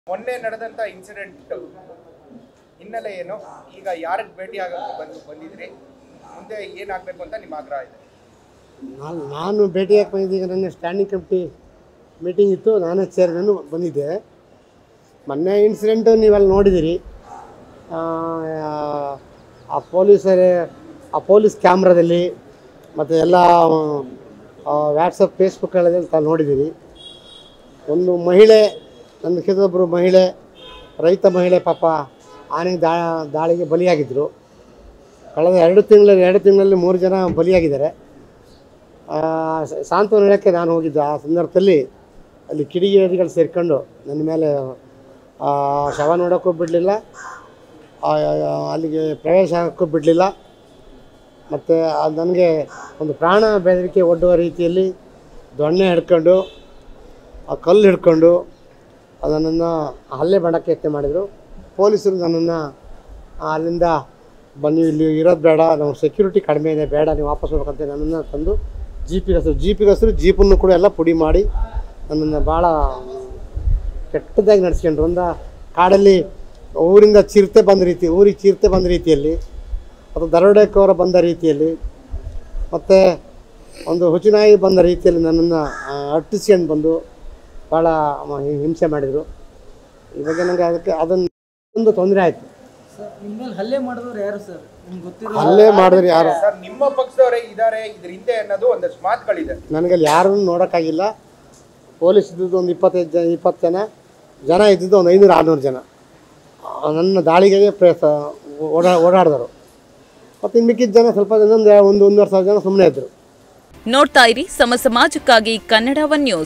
ಮೊನ್ನೆ ನಡೆದಂತ ಇನ್ಸಿಡೆಂಟ್ ಹಿನ್ನೆಲೆ ಏನು ಈಗ ಯಾರಿಗೆ ಭೇಟಿ ಆಗಕ್ಕೆ ಬಂದು ಬಂದಿದ್ರಿ ಮುಂದೆ ಏನಾಗಬೇಕು ಅಂತ ನಿಮ್ಮ ಆಗ್ರಹ ಇದೆ ನಾನು ನಾನು ಭೇಟಿಯಾಗಿ ಬಂದಿದ್ದೀಗ ನನ್ನ ಸ್ಟ್ಯಾಂಡಿಂಗ್ ಕಮಿಟಿ ಮೀಟಿಂಗ್ ಇತ್ತು ನಾನೇ ಚೇರ್ಮನ್ನು ಬಂದಿದ್ದೆ ಮೊನ್ನೆ ಇನ್ಸಿಡೆಂಟು ನೀವೆಲ್ಲ ನೋಡಿದ್ದೀರಿ ಆ, ಆ ಪೊಲೀಸರೇ ಆ ಪೊಲೀಸ್ ಕ್ಯಾಮ್ರಾದಲ್ಲಿ ಮತ್ತು ಎಲ್ಲ ವ್ಯಾಟ್ಸಪ್ ಫೇಸ್ಬುಕ್ಗಳಲ್ಲಿ ತಾವು ನೋಡಿದ್ದೀರಿ ಒಂದು ಮಹಿಳೆ ನನ್ನ ಕಿತ್ತೊಬ್ಬರು ಮಹಿಳೆ ರೈತ ಮಹಿಳೆ ಪಾಪ ಆನೆ ದಾ ದಾಳಿಗೆ ಬಲಿಯಾಗಿದ್ದರು ಕಳೆದ ಎರಡು ತಿಂಗಳಲ್ಲಿ ಎರಡು ತಿಂಗಳಲ್ಲಿ ಮೂರು ಜನ ಬಲಿಯಾಗಿದ್ದಾರೆ ಆ, ಸ- ಸಾಂತ್ವನ ಹೇಳೋಕ್ಕೆ ನಾನು ಹೋಗಿದ್ದೆ ಆ ಸಂದರ್ಭದಲ್ಲಿ ಅಲ್ಲಿ ಕಿಡಿಗೇಡಿಗಳು ಸೇರ್ಕೊಂಡು ನನ್ನ ಮೇಲೆ ಆ, ಶವ ನೋಡೋಕ್ಕೂ ಬಿಡಲಿಲ್ಲ ಅಲ್ಲಿಗೆ ಪ್ರವೇಶ ಆಗೋಕ್ಕೂ ಬಿಡಲಿಲ್ಲ ಮತ್ತು ನನಗೆ ಒಂದು ಪ್ರಾಣ ಬೆದರಿಕೆ ಒಡ್ಡುವ ರೀತಿಯಲ್ಲಿ ದೊಣ್ಣೆ ಹಿಡ್ಕೊಂಡು ಆ ಕಲ್ಲು ಹಿಡ್ಕೊಂಡು ಅದನ್ನು ಹಲ್ಲೆ ಮಾಡಕ್ಕೆ ಯತ್ನ ಮಾಡಿದರು ಪೊಲೀಸರು ನನ್ನನ್ನು ಅಲ್ಲಿಂದ ಬನ್ನಿ ಇಲ್ಲಿ ಇರೋದು ಬೇಡ ನಾವು ಸೆಕ್ಯೂರಿಟಿ ಕಡಿಮೆ ಇದೆ ಬೇಡ ನೀವು ವಾಪಸ್ ಹೋಗ್ಬೇಕಂತ ನನ್ನನ್ನು ತಂದು ಜೀಪಿಗೆ ಹಸಿರು ಜೀಪಿಗೆ ಹಸಿರು ಜೀಪನ್ನು ಕೂಡ ಎಲ್ಲ ಪುಡಿ ಮಾಡಿ ನನ್ನನ್ನು ಭಾಳ ಕೆಟ್ಟದಾಗಿ ನಡೆಸ್ಕೊಂಡ್ರು ಒಂದು ಕಾಡಲ್ಲಿ ಊರಿಂದ ಚಿರತೆ ಬಂದ ರೀತಿ ಊರಿಗೆ ಚಿರತೆ ಬಂದ ರೀತಿಯಲ್ಲಿ ಅಥವಾ ದರೋಡೆಕೋರ ಬಂದ ರೀತಿಯಲ್ಲಿ ಮತ್ತು ಒಂದು ಹುಚ್ಚುನಾಯಿ ಬಂದ ರೀತಿಯಲ್ಲಿ ನನ್ನನ್ನು ಅಟ್ಟಿಸ್ಕೊಂಡು ಬಂದು ಭಾಳ ಮ- ಹಿಂಸೆ ಮಾಡಿದರು ಈ ಬಗ್ಗೆ ನನಗೆ ಅದಕ್ಕೆ ಅದನ್ನು ಒಂದು ತೊಂದರೆ ಆಯಿತು ಸರ್ ನಿಮ್ಮ ಮೇಲೆ ಹಲ್ಲೆ ಮಾಡಿದವ್ರು ಯಾರು ಸರ್ ನಿಮ್ಗೆ ಗೊತ್ತಿರೋ ಅಲ್ಲೇ ಮಾಡಿದ್ರೆ ಯಾರು ಸರ್ ನಿಮ್ಮ ಪಕ್ಷದವರೇ ಇದ್ದಾರೆ ಇದ್ರ ಹಿಂದೆ ಅನ್ನೋದು ಒಂದಷ್ಟು ಮಾತುಗಳಿದೆ ನನಗೆ ಅಲ್ಲಿ ಯಾರನ್ನು ನೋಡೋಕ್ಕಾಗಿಲ್ಲ ಪೊಲೀಸ್ ಇದ್ದಿದ್ದು ಒಂದು ಇಪ್ಪತ್ತೈದು ಜನ ಇಪ್ಪತ್ತು ಜನ ಜನ ಇದ್ದಿದ್ದು ಒಂದು ಐನೂರು ಆರುನೂರು ಜನ ಆ, ನನ್ನ ದಾಳಿಗೆ ಪ್ರಯತ್ನ ಓಡಾ ಓಡಾಡಿದರು ಮತ್ತು ಇನ್ನು ಮಿಕ್ಕಿದ ಜನ ಸ್ವಲ್ಪ ಇನ್ನೊಂದು ಒಂದು ಒಂದೂವರೆ ಸಾವಿರ ಜನ ಸುಮ್ಮನೆ ಇದ್ದರು ನೋಡ್ತಾ ಇರಿ ಸಮ ಸಮಾಜಕ್ಕಾಗಿ ಕನ್ನಡ ಒನ್ ನ್ಯೂಸ್